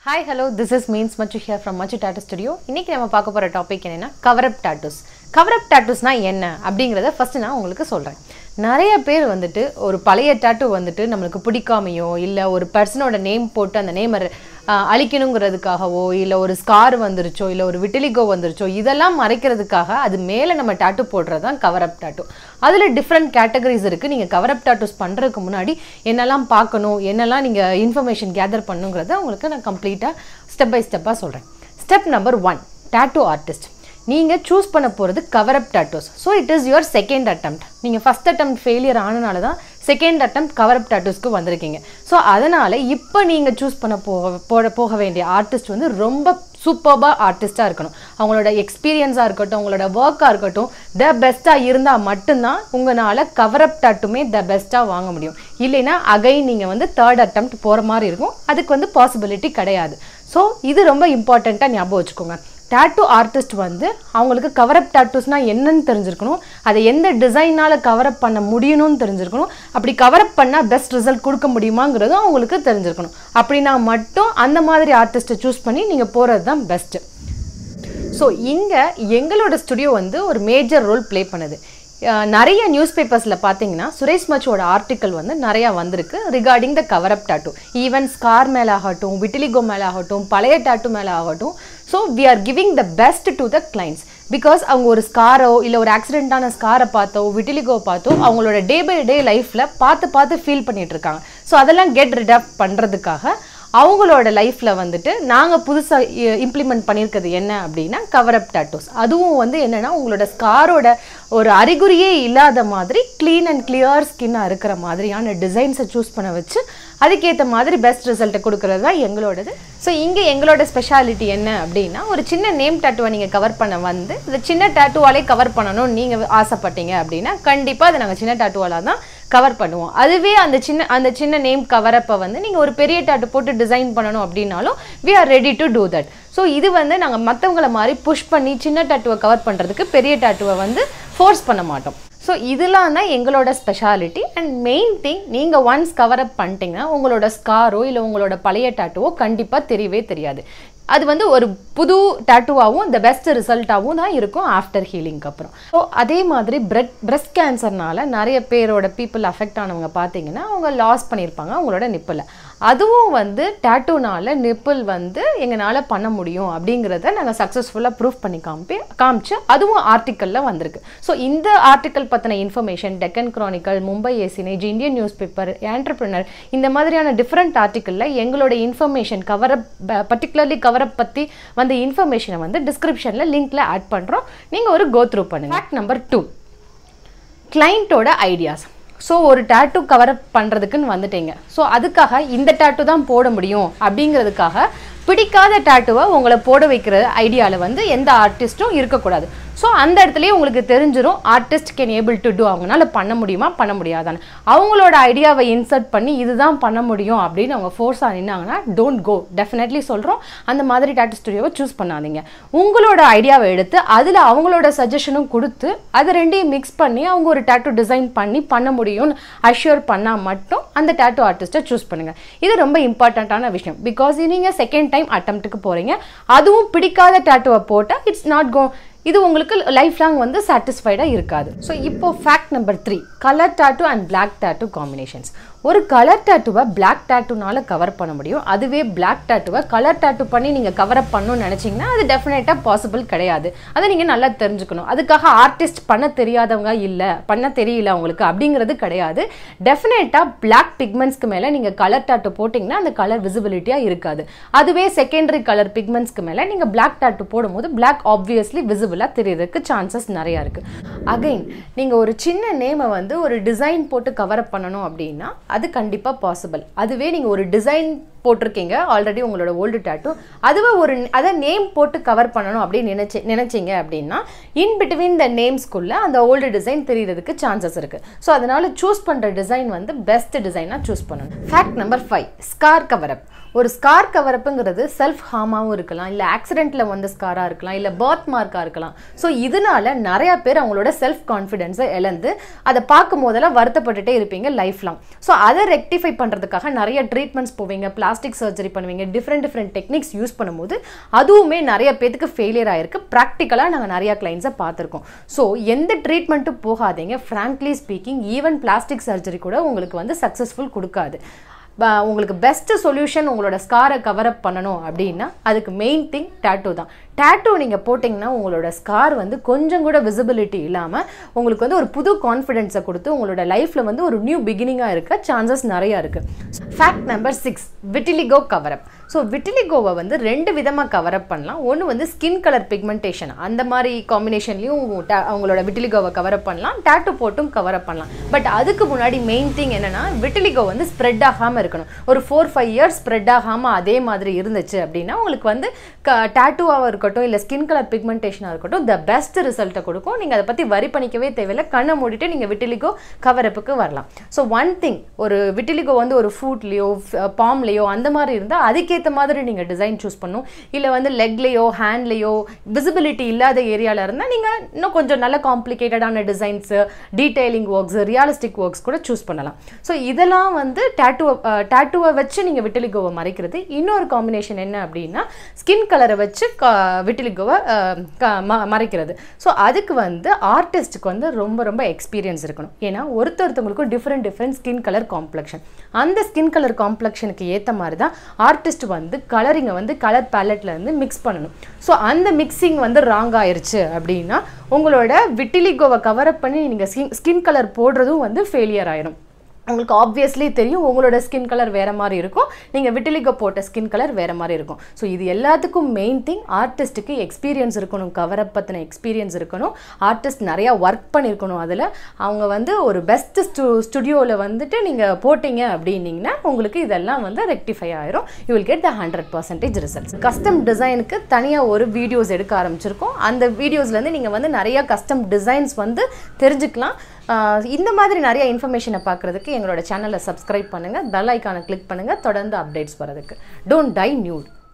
hi hello this is means Machu here from Machu tattoo studio இன்னைக்கு நம்ம பார்க்க போகிற டாபிக் என்னன்னா கவரப் டாட்டூஸ் கவரப் டாட்டூஸ்னா என்ன அப்படிங்கிறத ஃபர்ஸ்ட் நான் உங்களுக்கு சொல்கிறேன் நிறைய பேர் வந்துட்டு ஒரு பழைய டாட்டூ வந்துட்டு நம்மளுக்கு பிடிக்காமையோ இல்லை ஒரு பர்சனோட நேம் போட்டு அந்த நேமை அழிக்கணுங்கிறதுக்காகவோ இல்லை ஒரு ஸ்கார் வந்துருச்சோ இல்லை ஒரு விட்டிலிகோ வந்துருச்சோ இதெல்லாம் மறைக்கிறதுக்காக அது மேலே நம்ம டாட்டூ போடுறது தான் கவரப் டாட்டூ அதில் டிஃப்ரெண்ட் கேட்டகரிஸ் இருக்குது நீங்கள் கவரப் டாட்டூஸ் பண்ணுறதுக்கு முன்னாடி என்னெல்லாம் பார்க்கணும் என்னெல்லாம் நீங்கள் இன்ஃபர்மேஷன் கேதர் பண்ணுங்கிறத உங்களுக்கு நான் கம்ப்ளீட்டாக ஸ்டெப் பை ஸ்டெப்பாக சொல்கிறேன் step number one tattoo artist நீங்கள் சூஸ் பண்ண போகிறது cover up tattoos so it is your second attempt நீங்கள் ஃபஸ்ட் attempt ஃபெயிலியர் ஆனனால தான் செகண்ட் attempt கவரப் டாட்டூஸ்க்கு வந்திருக்கீங்க ஸோ அதனால் இப்போ நீங்கள் சூஸ் பண்ண போக போட போக வேண்டிய ஆர்டிஸ்ட் வந்து ரொம்ப சூப்பர்பாக ஆர்டிஸ்ட்டாக இருக்கணும் அவங்களோட எக்ஸ்பீரியன்ஸாக இருக்கட்டும் அவங்களோட ஒர்க்காக இருக்கட்டும் த பெஸ்ட்டாக இருந்தால் மட்டும்தான் உங்களால் கவரப் டாட்டுமே த பெஸ்ட்டாக வாங்க முடியும் இல்லைன்னா அகைன் நீங்கள் வந்து தேர்ட் attempt போகிற மாதிரி இருக்கும் அதுக்கு வந்து பாசிபிலிட்டி கிடையாது ஸோ இது ரொம்ப இம்பார்ட்டண்ட்டாக ஞாபகம் வச்சுக்கோங்க டாட்டூ ஆர்டிஸ்ட் வந்து அவங்களுக்கு கவரப் டாட்டூஸ்னா என்னன்னு தெரிஞ்சிருக்கணும் அதை எந்த டிசைனால் கவரப் பண்ண முடியணும்னு தெரிஞ்சிருக்கணும் அப்படி கவரப் பண்ணால் பெஸ்ட் ரிசல்ட் கொடுக்க முடியுமாங்கிறதும் அவங்களுக்கு தெரிஞ்சிருக்கணும் அப்படின்னா மட்டும் அந்த மாதிரி ஆர்டிஸ்ட்டை சூஸ் பண்ணி நீங்கள் போகிறது தான் பெஸ்ட்டு ஸோ இங்கே எங்களோட ஸ்டுடியோ வந்து ஒரு மேஜர் ரோல் ப்ளே பண்ணுது அஹ் நிறைய நியூஸ் பேப்பர்ஸில் பார்த்தீங்கன்னா சுரேஷ் மச்சோட ஆர்டிக்கல் வந்து நிறையா வந்திருக்கு regarding the cover up tattoo even scar மேலே ஆகட்டும் விட்டிலிகோ மேலே ஆகட்டும் பழைய டாட்டூ மேலே ஆகட்டும் so we are giving the best to the clients because அவங்க ஒரு ஸ்காரோ இல்லை ஒரு ஆக்சிடென்ட்டான ஸ்காரை பார்த்தோ விட்டிலிகோ பார்த்தோ அவங்களோட டே பை டே லைஃப்பில் பார்த்து பார்த்து ஃபீல் பண்ணிட்டு இருக்காங்க ஸோ அதெல்லாம் கெட் ரிட் அப் பண்ணுறதுக்காக அவங்களோட லைஃப்பில் வந்துட்டு நாங்கள் புதுசாக இம்ப்ளிமெண்ட் பண்ணியிருக்கிறது என்ன அப்படின்னா கவரப் டாட்டூஸ் அதுவும் வந்து என்னென்னா உங்களோட ஸ்காரோட ஒரு அறிகுறியே இல்லாத மாதிரி க்ளீன் அண்ட் கிளியர் ஸ்கின்னாக இருக்கிற மாதிரியான டிசைன்ஸை சூஸ் பண்ண வச்சு அதுக்கேற்ற மாதிரி பெஸ்ட் ரிசல்ட்டை கொடுக்கறது தான் எங்களோடது ஸோ இங்கே எங்களோட ஸ்பெஷாலிட்டி என்ன அப்படின்னா ஒரு சின்ன நேம் டாட்டுவை நீங்கள் கவர் பண்ண வந்து இந்த சின்ன டாட்டுவாலே கவர் பண்ணணும்னு நீங்கள் ஆசைப்பட்டீங்க அப்படின்னா கண்டிப்பாக அதை நாங்கள் சின்ன டாட்டுவாலாக தான் கவர் பண்ணுவோம் அதுவே அந்த சின்ன அந்த சின்ன நேம் கவரப்பை வந்து நீங்கள் ஒரு பெரிய டாட்டு போட்டு டிசைன் பண்ணணும் அப்படின்னாலும் we are ready to do that so இது வந்து நாங்கள் மற்றவங்கள மாதிரி புஷ் பண்ணி சின்ன டாட்டுவை கவர் பண்ணுறதுக்கு பெரிய டாட்டுவை வந்து ஃபோர்ஸ் பண்ண மாட்டோம் ஸோ இதெல்லாம் தான் எங்களோட ஸ்பெஷாலிட்டி அண்ட் மெயின் திங் நீங்கள் ஒன்ஸ் கவர் அப் பண்ணிட்டீங்கன்னா உங்களோட ஸ்காரோ இல்லை உங்களோட பழைய டாட்டுவோ கண்டிப்பாக தெரியவே தெரியாது அது வந்து ஒரு புது டாட்டுவாகவும் த பெஸ்ட் ரிசல்ட்டாகவும் தான் இருக்கும் ஆஃப்டர் ஹீலிங்க்கு அப்புறம் ஸோ அதே மாதிரி பிரெட் பிரெஸ்ட் கேன்சர்னால நிறைய பேரோட பீப்புள் அஃபெக்ட் ஆனவங்க பார்த்தீங்கன்னா அவங்க லாஸ் பண்ணியிருப்பாங்க அவங்களோட நிப்பில் அதுவும் வந்து டேட்டூனால நிப்பிள் வந்து எங்களால் பண்ண முடியும் அப்படிங்கிறத நாங்கள் சக்ஸஸ்ஃபுல்லாக ப்ரூஃப் பண்ணி காமிப்பி காமிச்சு அதுவும் ஆர்டிக்கலில் வந்திருக்கு ஸோ இந்த ஆர்டிக்கல் பற்றின information Deccan Chronicle Mumbai Asian Age Indian news paper entrepreneur இந்த மாதிரியான டிஃப்ரெண்ட் ஆர்டிக்கலில் எங்களோட இன்ஃபர்மேஷன் கவரப் பர்டிகுலர்லி கவரப் பற்றி வந்த இன்ஃபர்மேஷனை வந்து டிஸ்கிரிப்ஷனில் லிங்க்ல ஆட் பண்ணுறோம் நீங்கள் ஒரு கோ த்ரூ பண்ணுங்க ஃபேக்ட் நம்பர் டூ கிளைண்ட்டோட ஐடியாஸ் ஸோ ஒரு டேட்டூ கவர் பண்ணுறதுக்குன்னு வந்துட்டீங்க ஸோ அதுக்காக இந்த டேட்டூ தான் போட முடியும் அப்படிங்கிறதுக்காக பிடிக்காத டேட்டுவை உங்களை போட வைக்கிற ஐடியாவில் வந்து எந்த ஆர்டிஸ்ட்டும் இருக்கக்கூடாது ஸோ அந்த இடத்துலயே உங்களுக்கு தெரிஞ்சிரும் artist can able to do அவங்களால பண்ண முடியுமா பண்ண முடியாதான்னு அவங்களோட ஐடியாவை இன்சர்ட் பண்ணி இதுதான் பண்ண முடியும் அப்படின்னு அவங்க ஃபோர்ஸாக நின்னாங்கன்னா டோன்ட் கோ டெஃபினெட்லி சொல்கிறோம் அந்த மாதிரி டேட்டு ஸ்டுடியோவை சூஸ் பண்ணாதீங்க உங்களோட ஐடியாவை எடுத்து அதில் அவங்களோட சஜஷனும் கொடுத்து அதை ரெண்டையும் மிக்ஸ் பண்ணி அவங்க ஒரு டேட்டு டிசைன் பண்ணி பண்ண முடியும்னு அஷ்யூர் பண்ணால் மட்டும் அந்த டேட்டு ஆர்டிஸ்ட்டை சூஸ் பண்ணுங்கள் இது ரொம்ப இம்பார்ட்டண்ட்டான விஷயம் பிகாஸ் நீங்கள் செகண்ட் டைம் அட்டம்ப்ட்டுக்கு போகிறீங்க அதுவும் பிடிக்காத டேட்டுவை போட்டால் இட்ஸ் நாட் கோ இது உங்களுக்கு லைஃப் லாங் வந்து சாட்டிஸ்ஃபைடாக இருக்காது ஸோ இப்போ fact number three colour tattoo and black tattoo combinations ஒரு கலர் டாட்டூவை பிளாக் டாட்டூனால கவர் பண்ண முடியும் அதுவே பிளாக் டாட்டூவை கலர் டாட்டூ பண்ணி நீங்கள் கவர் அப் பண்ணணும்னு நினச்சிங்கன்னா அது டெஃபினட்டாக பாசிபிள் கிடையாது அதை நீங்கள் நல்லா தெரிஞ்சுக்கணும் அதுக்காக ஆர்டிஸ்ட் பண்ண தெரியாதவங்க இல்லை பண்ண தெரியல அவங்களுக்கு அப்படிங்கிறது கிடையாது டெஃபினட்டாக பிளாக் பிக்மெண்ட்ஸ்க்கு மேலே நீங்கள் கலர் டாட்டூ போட்டிங்கன்னா அந்த கலர் விசிபிலிட்டியாக இருக்காது அதுவே செகண்டரி கலர் பிக்மெண்ட்ஸ்க்கு மேலே நீங்கள் பிளாக் டாட்டூ போடும்போது பிளாக் ஆப்வியஸ்லி விசிபிளாக தெரியறதுக்கு சான்சஸ் நிறையா இருக்குது அகைன் நீங்கள் ஒரு சின்ன நேமை வந்து ஒரு டிசைன் போட்டு கவர் அப் பண்ணணும் அப்படின்னா அது கண்டிப்பாக பாசிபிள் அதுவே நீங்கள் ஒரு டிசைன் போட்டிருக்கீங்க ஆல்ரெடி உங்களோட ஓல்டு டேட்டூ அதுவே ஒரு அதை நேம் போட்டு கவர் பண்ணணும் அப்படின்னு நினைச்சு நினைச்சீங்க அப்படின்னா இன் பிட்வீன் த நேம்ஸ்குள்ளே அந்த ஓல்டு டிசைன் தெரியறதுக்கு சான்சஸ் இருக்குது ஸோ அதனால் சூஸ் பண்ணுற டிசைன் வந்து பெஸ்ட் டிசைனாக சூஸ் பண்ணணும் fact number five scar cover up ஒரு ஸ்கார் கவரப்புங்கிறது செல்ஃப் ஹார்மாகவும் இருக்கலாம் இல்லை ஆக்சிடென்ட்டில் வந்த ஸ்காராக இருக்கலாம் இல்லை பர்த் மார்க்காக இருக்கலாம் ஸோ இதனால நிறைய பேர் அவங்களோட செல்ஃப் கான்ஃபிடென்ஸை இழந்து அதை பார்க்கும் போதெல்லாம் வருத்தப்பட்டுட்டே இருப்பீங்க லைஃப் லாங் ஸோ அதை ரெக்டிஃபை பண்ணுறதுக்காக நிறைய ட்ரீட்மெண்ட்ஸ் போவீங்க பிளாஸ்டிக் பிளாஸ்டிக் சர்ஜரி பண்ணுவீங்க டிஃப்ரெண்ட் டிஃப்ரெண்ட் டெக்னிக்ஸ் யூஸ் பண்ணும்போது அதுவுமே நிறைய பேத்துக்கு ஃபெயிலியர் ஆயிருக்கு ப்ராக்டிக்கலாக நாங்கள் நிறையா கிளைண்ட்ஸை பார்த்துருக்கோம் ஸோ எந்த ட்ரீட்மெண்ட்டும் போகாதீங்க frankly speaking even plastic surgery கூட உங்களுக்கு வந்து சக்ஸஸ்ஃபுல் கொடுக்காது ப- உங்களுக்கு பெஸ்ட் சொல்யூஷன் உங்களோட ஸ்காரை கவர் அப் பண்ணணும் அப்படின்னா அதுக்கு மெயின் திங் டேட்டூ தான் டேட்டூ நீங்கள் போட்டிங்கன்னா உங்களோட ஸ்கார் வந்து கொஞ்சம் கூட விசிபிலிட்டி இல்லாமல் உங்களுக்கு வந்து ஒரு புது கான்ஃபிடென்ஸை கொடுத்து உங்களோட லைஃப்பில் வந்து ஒரு நியூ பிகினிங்காக இருக்க சான்சஸ் நிறையா இருக்குது fact number six vitiligo cover up so விட்டிலிகோவை வந்து ரெண்டு விதமாக கவர் அப் பண்ணலாம் ஒன்று வந்து ஸ்கின் கலர் பிக்மெண்டேஷன் அந்த மாதிரி காம்பினேஷன்லையும் அவங்களோட விட்டிலிகோவை கவர் அப் பண்ணலாம் டேட்டூ போட்டும் கவர் அப் பண்ணலாம் பட் அதுக்கு முன்னாடி மெயின் திங் என்னன்னா விட்டிலிகோ வந்து ஸ்ப்ரெட் ஆகாமல் இருக்கணும் ஒரு ஃபோர் ஃபைவ் இயர்ஸ் ஸ்ப்ரெட் ஆகாமல் அதே மாதிரி இருந்துச்சு அப்படின்னா உங்களுக்கு வந்து க டேட்டூவாக இருக்கட்டும் இல்லை ஸ்கின் கலர் பிக்மெண்டேஷனாக இருக்கட்டும் த பெஸ்ட் ரிசல்ட்டை கொடுக்கும் நீங்கள் அதை பற்றி வரி பண்ணிக்கவே தேவையில்லை கண்ணை மூடிட்டு நீங்கள் விட்டிலிகோ கவர் அப்புக்கு வரலாம் ஸோ ஒன் திங் ஒரு விட்டிலிகோ வந்து ஒரு ஃபுட்லேயோ பாம்லேயோ அந்த மாதிரி இருந்தால் அதுக்கேற்ற மாதிரி நீங்கள் டிசைன் சூஸ் பண்ணணும் இல்லை வந்து லெக்லேயோ ஹேண்ட்லேயோ விசிபிலிட்டி இல்லாத ஏரியாவில் இருந்தால் நீங்கள் இன்னும் கொஞ்சம் நல்ல காம்ப்ளிகேட்டடான designs detailing works realistic works கூட சூஸ் பண்ணலாம் ஸோ இதெல்லாம் வந்து டேட்டூவை டேட்டூவை வச்சு நீங்கள் விட்டிலிகோவை மறைக்கிறது இன்னொரு காம்பினேஷன் என்ன அப்படின்னா ஸ்கின் கலரை வச்சு க விட்டிலிகோவை அஹ், க- ம- மறைக்கிறது ஸோ அதுக்கு வந்து ஆர்டிஸ்ட்டுக்கு வந்து ரொம்ப ரொம்ப எக்ஸ்பீரியன்ஸ் இருக்கணும் ஏன்னா ஒருத்தொருத்தவங்களுக்கும் different different skin colour complexion அந்த ஸ்கின் கலர் காம்ப்ளெக்ஷனுக்கு ஏற்ற மாதிரி தான் ஆர்டிஸ்ட் வந்து கலரிங்கை வந்து கலர் பேலட்ல இருந்து மிக்ஸ் பண்ணணும் ஸோ அந்த மிக்சிங் வந்து ராங் ஆயிருச்சு அப்படின்னா உங்களோட விட்டிலிகோவை கவர் அப் பண்ணி நீங்கள் ஸ்கின் ஸ்கின் கலர் போடுறதும் வந்து ஃபெயிலியர் ஆயிரும் உங்களுக்கு ஆப்வியஸ்லி தெரியும் உங்களோட ஸ்கின் கலர் வேறு மாதிரி இருக்கும் நீங்கள் விட்டிலிகோ போட்ட ஸ்கின் கலர் வேறு மாதிரி இருக்கும் ஸோ இது எல்லாத்துக்கும் மெயின் திங் ஆர்டிஸ்ட்டுக்கு எக்ஸ்பீரியன்ஸ் இருக்கணும் கவர் அப் பற்றின எக்ஸ்பீரியன்ஸ் இருக்கணும் ஆர்டிஸ்ட் நிறையா ஒர்க் பண்ணியிருக்கணும் அதில் அவங்க வந்து ஒரு பெஸ்ட் ஸ்டு ஸ்டுடியோவில் வந்துட்டு நீங்கள் போட்டிங்க அப்படின்னீங்கன்னா உங்களுக்கு இதெல்லாம் வந்து ரெக்டிஃபை ஆயிரும் you will get the hundred percentage results custom டிசைனுக்கு தனியாக ஒரு வீடியோஸ் எடுக்க ஆரம்பிச்சிருக்கோம் அந்த வீடியோஸ்லேருந்து நீங்கள் வந்து நிறைய கஸ்டம் டிசைன்ஸ் வந்து தெரிஞ்சுக்கலாம் ஆஹ் இந்த மாதிரி நிறைய இன்ஃபர்மேஷனை பார்க்குறதுக்கு எங்களோட சேனலை சப்ஸ்கிரைப் பண்ணுங்கள் பெல் ஐக்கானை கிளிக் பண்ணுங்கள் தொடர்ந்து அப்டேட்ஸ் வரதுக்கு டோன்ட் டை நியூ